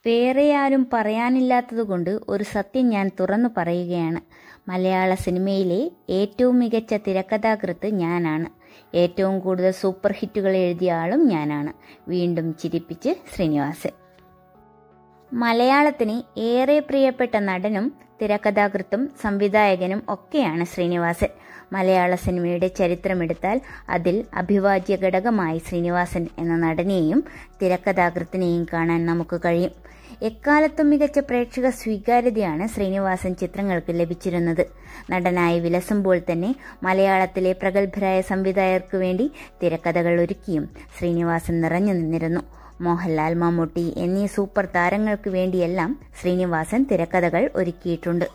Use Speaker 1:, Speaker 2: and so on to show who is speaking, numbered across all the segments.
Speaker 1: വേറെ ആരും പറയാനില്ലാത്തതുകൊണ്ട് ഒരു സത്യം ഞാൻ തുറന്നു പറയുകയാണ് മലയാള സിനിമയിലെ ഏറ്റവും മികച്ച തിരക്കഥാകൃത്ത് ഞാനാണ് ഏറ്റവും കൂടുതൽ സൂപ്പർ ഹിറ്റുകൾ എഴുതിയ ആളും ഞാനാണ് വീണ്ടും ചിരിപ്പിച്ച് ശ്രീനിവാസൻ മലയാളത്തിന് ഏറെ പ്രിയപ്പെട്ട നടനും തിരക്കഥാകൃത്തും സംവിധായകനും ഒക്കെയാണ് ശ്രീനിവാസൻ മലയാള സിനിമയുടെ ചരിത്രമെടുത്താൽ അതിൽ അഭിവാജ്യ ഘടകമായി ശ്രീനിവാസൻ എന്ന നടനെയും തിരക്കഥാകൃത്തിനെയും കാണാൻ നമുക്ക് കഴിയും എക്കാലത്തും മികച്ച പ്രേക്ഷക സ്വീകാര്യതയാണ് ശ്രീനിവാസൻ ചിത്രങ്ങൾക്ക് ലഭിച്ചിരുന്നത് നടനായി വിലസുമ്പോൾ തന്നെ മലയാളത്തിലെ പ്രഗത്ഭരായ സംവിധായകർക്ക് വേണ്ടി തിരക്കഥകൾ ഒരുക്കിയും ശ്രീനിവാസൻ നിറഞ്ഞു നിന്നിരുന്നു മോഹൻലാൽ മമ്മൂട്ടി എന്നീ സൂപ്പർ താരങ്ങൾക്ക് വേണ്ടിയെല്ലാം ശ്രീനിവാസൻ തിരക്കഥകൾ ഒരുക്കിയിട്ടുണ്ട്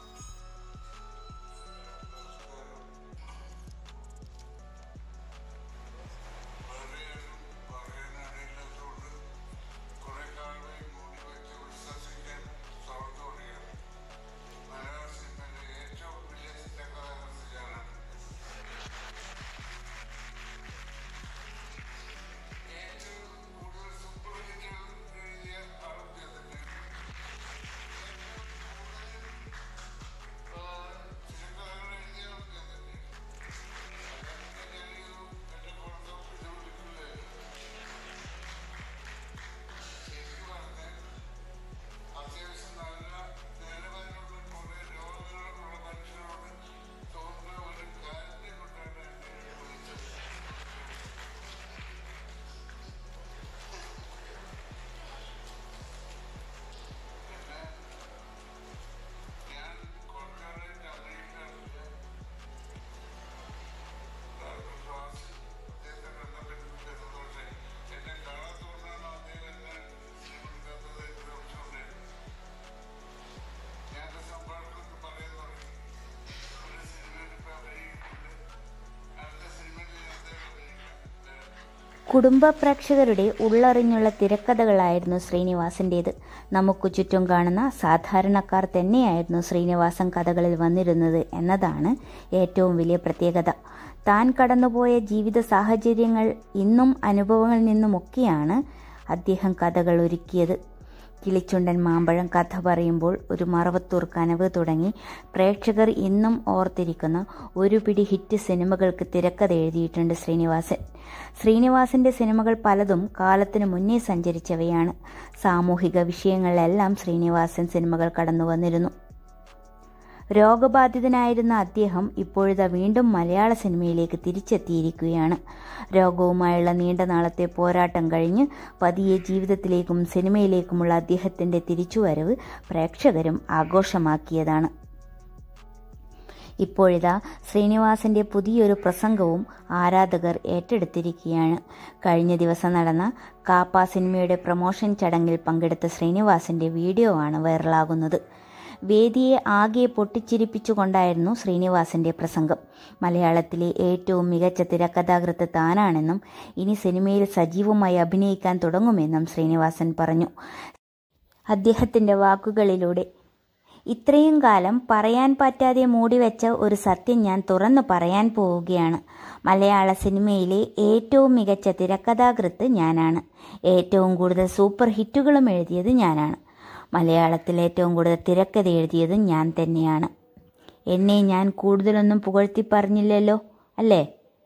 Speaker 1: കുടുംബ പ്രേക്ഷകരുടെ ഉള്ളറിഞ്ഞുള്ള തിരക്കഥകളായിരുന്നു ശ്രീനിവാസന്റേത് നമുക്ക് ചുറ്റും കാണുന്ന സാധാരണക്കാർ തന്നെയായിരുന്നു ശ്രീനിവാസൻ കഥകളിൽ വന്നിരുന്നത് എന്നതാണ് ഏറ്റവും വലിയ പ്രത്യേകത താൻ കടന്നുപോയ ജീവിത സാഹചര്യങ്ങൾ ഇന്നും അനുഭവങ്ങളിൽ നിന്നുമൊക്കെയാണ് അദ്ദേഹം കഥകൾ ഒരുക്കിയത് കിളിച്ചുണ്ടൻ മാമ്പഴം കഥ പറയുമ്പോൾ ഒരു മറവത്തൂർ കനവ് തുടങ്ങി പ്രേക്ഷകർ ഇന്നും ഓർത്തിരിക്കുന്ന ഒരു പിടി ഹിറ്റ് സിനിമകൾക്ക് തിരക്കഥ എഴുതിയിട്ടുണ്ട് ശ്രീനിവാസൻ ശ്രീനിവാസന്റെ സിനിമകൾ പലതും കാലത്തിനു മുന്നേ സഞ്ചരിച്ചവയാണ് സാമൂഹിക വിഷയങ്ങളിലെല്ലാം ശ്രീനിവാസൻ സിനിമകൾ കടന്നു വന്നിരുന്നു രോഗബാധിതനായിരുന്ന അദ്ദേഹം ഇപ്പോഴിതാ വീണ്ടും മലയാള സിനിമയിലേക്ക് തിരിച്ചെത്തിയിരിക്കുകയാണ് രോഗവുമായുള്ള നീണ്ട നാളത്തെ പോരാട്ടം കഴിഞ്ഞ് പതിയെ ജീവിതത്തിലേക്കും സിനിമയിലേക്കുമുള്ള അദ്ദേഹത്തിന്റെ തിരിച്ചുവരവ് പ്രേക്ഷകരും ആഘോഷമാക്കിയതാണ് ഇപ്പോഴിതാ ശ്രീനിവാസന്റെ പുതിയൊരു പ്രസംഗവും ആരാധകർ ഏറ്റെടുത്തിരിക്കുകയാണ് കഴിഞ്ഞ ദിവസം നടന്ന കാപ്പ സിനിമയുടെ പ്രൊമോഷൻ ചടങ്ങിൽ പങ്കെടുത്ത ശ്രീനിവാസന്റെ വീഡിയോ ആണ് വൈറലാകുന്നത് വേദിയെ ആകെ പൊട്ടിച്ചിരിപ്പിച്ചുകൊണ്ടായിരുന്നു ശ്രീനിവാസന്റെ പ്രസംഗം മലയാളത്തിലെ ഏറ്റവും മികച്ച തിരക്കഥാകൃത്ത് താനാണെന്നും ഇനി സിനിമയിൽ സജീവമായി അഭിനയിക്കാൻ തുടങ്ങുമെന്നും ശ്രീനിവാസൻ പറഞ്ഞു അദ്ദേഹത്തിന്റെ വാക്കുകളിലൂടെ ഇത്രയും കാലം പറയാൻ പറ്റാതെ മൂടിവെച്ച ഒരു സത്യം ഞാൻ തുറന്നു പറയാൻ പോവുകയാണ് മലയാള സിനിമയിലെ ഏറ്റവും മികച്ച തിരക്കഥാകൃത്ത് ഞാനാണ് ഏറ്റവും കൂടുതൽ സൂപ്പർ ഹിറ്റുകളും എഴുതിയത് ഞാനാണ് മലയാളത്തിൽ ഏറ്റവും കൂടുതൽ തിരക്കഥ എഴുതിയത് ഞാൻ തന്നെയാണ് എന്നെ ഞാൻ കൂടുതലൊന്നും പുകഴ്ത്തി പറഞ്ഞില്ലല്ലോ അല്ലേ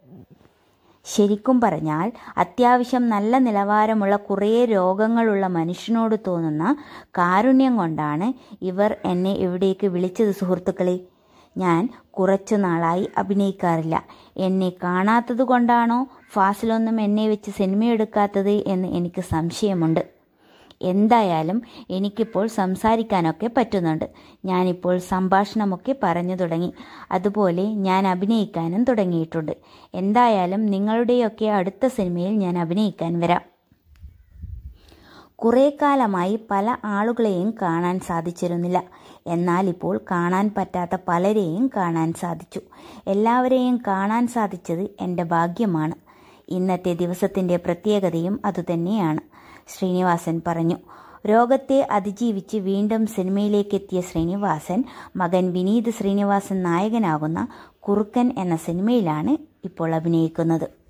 Speaker 1: ശരിക്കും പറഞ്ഞാൽ അത്യാവശ്യം നല്ല നിലവാരമുള്ള കുറേ രോഗങ്ങളുള്ള മനുഷ്യനോട് തോന്നുന്ന കാരുണ്യം കൊണ്ടാണ് ഇവർ എന്നെ ഇവിടേക്ക് വിളിച്ചത് സുഹൃത്തുക്കളെ ഞാൻ കുറച്ചു നാളായി അഭിനയിക്കാറില്ല എന്നെ കാണാത്തത് കൊണ്ടാണോ ഫാസിലൊന്നും എന്നെ വെച്ച് സിനിമയെടുക്കാത്തത് എന്ന് എനിക്ക് സംശയമുണ്ട് എന്തായാലും എനിക്കിപ്പോൾ സംസാരിക്കാനൊക്കെ പറ്റുന്നുണ്ട് ഞാനിപ്പോൾ സംഭാഷണമൊക്കെ പറഞ്ഞു തുടങ്ങി അതുപോലെ ഞാൻ അഭിനയിക്കാനും തുടങ്ങിയിട്ടുണ്ട് എന്തായാലും നിങ്ങളുടെയൊക്കെ അടുത്ത സിനിമയിൽ ഞാൻ അഭിനയിക്കാൻ വരാം കുറേ കാലമായി പല ആളുകളെയും കാണാൻ സാധിച്ചിരുന്നില്ല എന്നാൽ ഇപ്പോൾ കാണാൻ പറ്റാത്ത പലരെയും കാണാൻ സാധിച്ചു എല്ലാവരെയും കാണാൻ സാധിച്ചത് എൻ്റെ ഭാഗ്യമാണ് ഇന്നത്തെ ദിവസത്തിൻ്റെ പ്രത്യേകതയും അതുതന്നെയാണ് ശ്രീനിവാസൻ പറഞ്ഞു രോഗത്തെ അതിജീവിച്ച് വീണ്ടും സിനിമയിലേക്കെത്തിയ ശ്രീനിവാസൻ മകൻ വിനീത് ശ്രീനിവാസൻ നായകനാകുന്ന കുറുക്കൻ എന്ന സിനിമയിലാണ് ഇപ്പോൾ അഭിനയിക്കുന്നത്